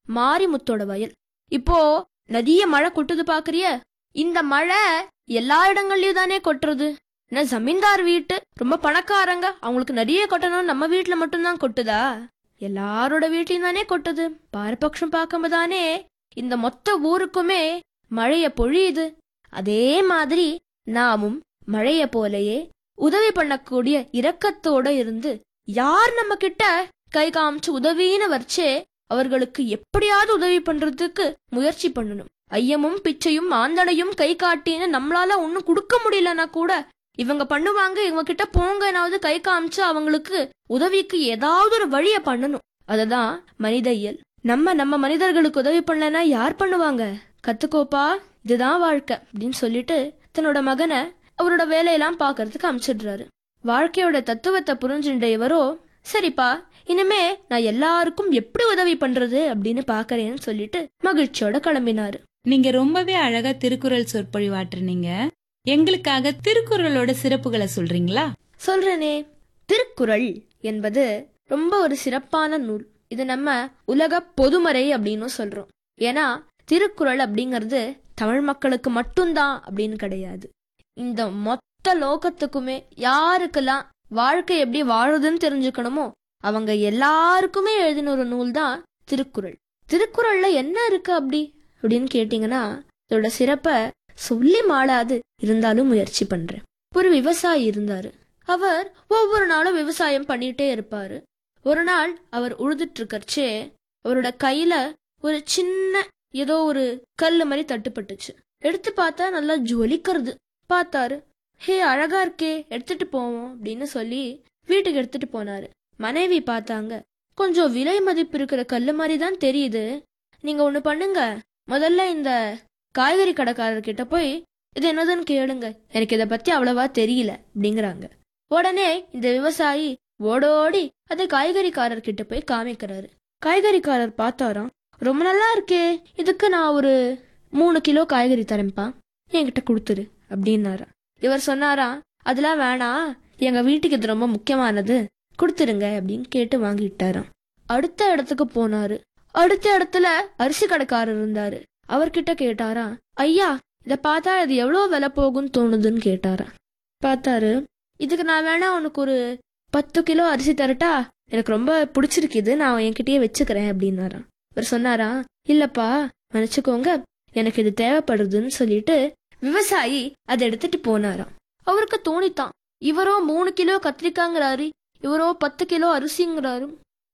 மாரிமுத்தோட வயல் இப்போ நிறைய மழை கொட்டுது பாக்குறிய இந்த மழை எல்லா இடங்கள்லயும் தானே கொட்டுறது என்ன ஜமீன்தார் வீட்டு ரொம்ப பணக்காரங்க அவங்களுக்கு நிறைய கொட்டணும் நம்ம வீட்ல மட்டும்தான் கொட்டுதா எல்லாரோட வீட்லயும் தானே கொட்டுது பாரபட்சம் பார்க்கும்போது தானே இந்த மொத்த ஊருக்குமே மழைய பொழியுது அதே மாதிரி நாமும் மழைய போலயே உதவி பண்ணக்கூடிய இரக்கத்தோட இருந்து யார் நம்ம கிட்ட கை காமிச்சு உதவின்னு வச்சே அவர்களுக்கு எப்படியாவது உதவி பண்றதுக்கு முயற்சி பண்ணணும் ஐயமும் பிச்சையும் ஆந்தனையும் கை காட்டின்னு நம்மளால ஒன்னும் கொடுக்க முடியலன்னா கூட இவங்க பண்ணுவாங்க இவங்க கிட்ட போங்கனாவது கை காமிச்சு அவங்களுக்கு உதவிக்கு ஏதாவது ஒரு வழிய பண்ணணும் அததான் மனித இயல் நம்ம நம்ம மனிதர்களுக்கு உதவி பண்ணலனா யார் பண்ணுவாங்க கத்துக்கோப்பா இதுதான் வாழ்க்கை அப்படின்னு சொல்லிட்டு தன்னோட மகனை அவரோட வேலையெல்லாம் பார்க்கறதுக்கு அனுப்பிச்சிடுறாரு வாழ்க்கையோட தத்துவத்தை புரிஞ்சுட்ட இவரோ சரிப்பா இனிமே நான் எல்லாருக்கும் எப்படி உதவி பண்றது அப்படின்னு பாக்கறேன்னு சொல்லிட்டு மகிழ்ச்சியோட கிளம்பினாரு நீங்க ரொம்பவே அழகா திருக்குறள் சொற்பொழிவாற்றுனீங்க எங்களுக்காக திருக்குறளோட சிறப்புகளை சொல்றீங்களா சொல்றேனே திருக்குறள் என்பது ரொம்ப ஒரு சிறப்பான நூல் இது நம்ம உலக பொதுமறை அப்படின்னு சொல்றோம் ஏன்னா திருக்குறள் அப்படிங்கிறது தமிழ் மக்களுக்கு மட்டும்தான் அப்படின்னு கிடையாது இந்த மொத்த லோகத்துக்குமே யாருக்கெல்லாம் வாழ்க்கை எப்படி வாழுதுன்னு தெரிஞ்சுக்கணுமோ அவங்க எல்லாருக்குமே எழுதின ஒரு நூல் தான் திருக்குறள் திருக்குறள்ல என்ன இருக்கு அப்படி அப்படின்னு கேட்டீங்கன்னா இதோட சிறப்பை சொல்லி மாளாது இருந்தாலும் முயற்சி பண்றேன் ஒரு விவசாயி இருந்தாரு அவர் ஒவ்வொரு நாளும் விவசாயம் பண்ணிட்டே இருப்பாரு ஒரு நாள் அவர் உழுதுட்டு இருக்கறச்சே அவரோட கையில ஒரு சின்ன ஏதோ ஒரு கல்லு மாதிரி தட்டுப்பட்டுச்சு எடுத்து பார்த்தா நல்லா ஜொலிக்கிறது பார்த்தாரு ஹே அழகா இருக்கே எடுத்துட்டு போவோம் அப்படின்னு சொல்லி வீட்டுக்கு எடுத்துட்டு போனாரு மனைவி பார்த்தாங்க கொஞ்சம் விலை மதிப்பு இருக்கிற கல்லு மாதிரி தான் தெரியுது நீங்க ஒண்ணு பண்ணுங்க முதல்ல இந்த காய்கறி கடைக்காரர்கிட்ட போய் இது என்னதுன்னு கேளுங்க எனக்கு இதை பத்தி அவ்வளவா தெரியல அப்படிங்கிறாங்க உடனே இந்த விவசாயி ஓடோடி அதை காய்கறிக்காரர்கிட்ட போய் காமிக்கிறாரு காய்கறிக்காரர் பார்த்தாராம் ரொம்ப நல்லா இருக்கே இதுக்கு நான் ஒரு மூணு கிலோ காய்கறி தரேன்ப்பா என்கிட்ட கொடுத்துரு அப்படின்னாரா இவர் சொன்னாராம் அதெல்லாம் வேணாம் எங்க வீட்டுக்கு இது ரொம்ப முக்கியமானது கொடுத்துருங்க அப்படின்னு கேட்டு வாங்கிட்டாராம் அடுத்த இடத்துக்கு போனாரு அடுத்த இடத்துல அரிசி கடைக்காரர் இருந்தாரு அவர்கிட்ட கேட்டாரா ஐயா இத பார்த்தா இது எவ்வளவு விலை போகும்னு தோணுதுன்னு கேட்டாரா பார்த்தாரு இதுக்கு நான் வேணா உனக்கு ஒரு பத்து கிலோ அரிசி தரட்டா எனக்கு ரொம்ப பிடிச்சிருக்கு இது நான் என்கிட்டயே வச்சுக்கிறேன் அப்படின்னாராம் இவர் சொன்னாரா இல்லப்பா மன்னிச்சுக்கோங்க எனக்கு இது தேவைப்படுதுன்னு சொல்லிட்டு விவசாயி அதை எடுத்துட்டு போனாராம் அவருக்கு தோணித்தான் இவரோ மூணு கிலோ கத்திரிக்காங்கிறாரு இவரோ பத்து கிலோ அரிசிங்கிறாரு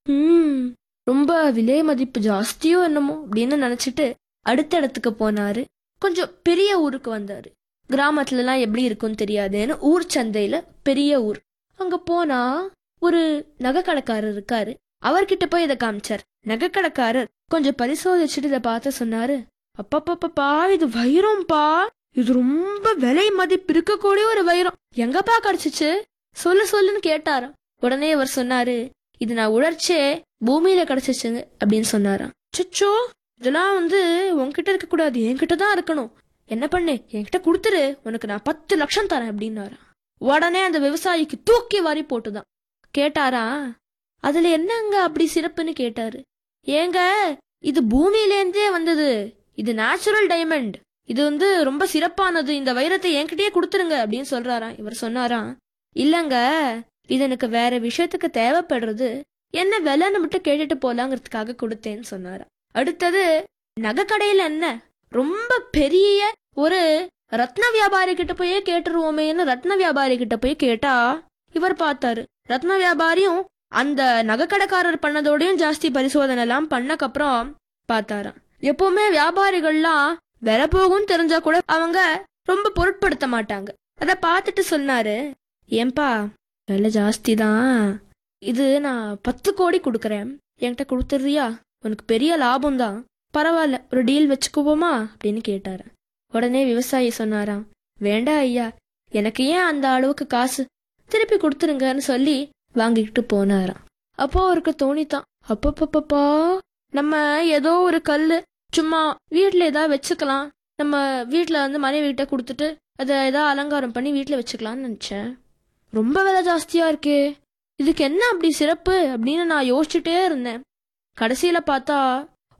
ம் ரொம்ப விலை மதிப்பு ஜாஸ்தியோ என்னமோ அப்படின்னு நினைச்சிட்டு அடுத்த இடத்துக்கு போனாரு கொஞ்சம் பெரிய ஊருக்கு வந்தாரு கிராமத்துல எல்லாம் எப்படி இருக்கும்னு தெரியாதுன்னு ஊர் சந்தையில பெரிய ஊர் அங்க போனா ஒரு நகைக்கடைக்காரர் இருக்காரு அவர்கிட்ட போய் இதை காமிச்சார் நகைக்கடைக்காரர் கொஞ்சம் பரிசோதிச்சுட்டு இதை பார்த்து சொன்னாரு அப்பப்பப்பா இது வைரம்பா இது ரொம்ப விலை மதிப்பு இருக்கக்கூடிய ஒரு வைரம் எங்கப்பா கிடைச்சிச்சு சொல்லு சொல்லுன்னு கேட்டாராம் உடனே அவர் சொன்னாரு இது நான் உழைச்சே பூமியில கிடைச்சிச்சுங்க அப்படின்னு சொன்னாராம் சுச்சோ இதெல்லாம் வந்து உன்கிட்ட இருக்க கூடாது என்கிட்ட தான் இருக்கணும் என்ன பண்ணு என்கிட்ட கொடுத்துரு உனக்கு நான் பத்து லட்சம் தரேன் அப்படின்னாராம் உடனே அந்த விவசாயிக்கு தூக்கி வாரி போட்டுதான் கேட்டாரா அதுல என்னங்க அப்படி சிறப்புன்னு கேட்டாரு ஏங்க இது பூமியிலேருந்தே வந்தது இது நேச்சுரல் டைமண்ட் இது வந்து ரொம்ப சிறப்பானது இந்த வைரத்தை என்கிட்டயே கொடுத்துருங்க அப்படின்னு சொல்றாராம் இவர் சொன்னாராம் இல்லங்க இது எனக்கு வேற விஷயத்துக்கு தேவைப்படுறது என்ன விலைன்னு மட்டும் கேட்டுட்டு போலாங்கிறதுக்காக கொடுத்தேன்னு சொன்னாராம் அடுத்தது நகைக்கடையில என்ன ரொம்ப பெரிய ஒரு ரத்ன வியாபாரி கிட்ட போயே கேட்டுருவோமேன்னு ரத்ன வியாபாரி கிட்ட போய் கேட்டா இவர் பார்த்தாரு ரத்ன வியாபாரியும் அந்த நகைக்கடைக்காரர் பண்ணதோடயும் ஜாஸ்தி பரிசோதனை எல்லாம் பண்ணக்கப்புறம் பார்த்தாராம் எப்பவுமே வியாபாரிகள்லாம் விலை போகும் தெரிஞ்சா கூட அவங்க ரொம்ப பொருட்படுத்த மாட்டாங்க அத பார்த்துட்டு சொன்னாரு ஏன்பா விலை ஜாஸ்தி தான் இது நான் பத்து கோடி கொடுக்கறேன் என்கிட்ட கொடுத்துறியா உனக்கு பெரிய லாபம் தான் பரவாயில்ல ஒரு டீல் வச்சுக்குவோமா அப்படின்னு கேட்டாரு உடனே விவசாயி சொன்னாராம் வேண்டாம் ஐயா எனக்கு ஏன் அந்த அளவுக்கு காசு திருப்பி கொடுத்துருங்கன்னு சொல்லி வாங்கிக்கிட்டு போனாராம் அப்போ அவருக்கு தோணித்தான் அப்பப்பப்பப்பா நம்ம ஏதோ ஒரு கல்லு சும்மா வீட்ல ஏதாவது வச்சுக்கலாம் நம்ம வீட்ல வந்து மனைவி கிட்ட கொடுத்துட்டு அதை ஏதாவது அலங்காரம் பண்ணி வீட்ல வச்சுக்கலாம்னு நினைச்சேன் ரொம்ப விலை ஜாஸ்தியா இருக்கே இதுக்கு என்ன அப்படி சிறப்பு அப்படின்னு நான் யோசிச்சுட்டே இருந்தேன் கடைசியில பார்த்தா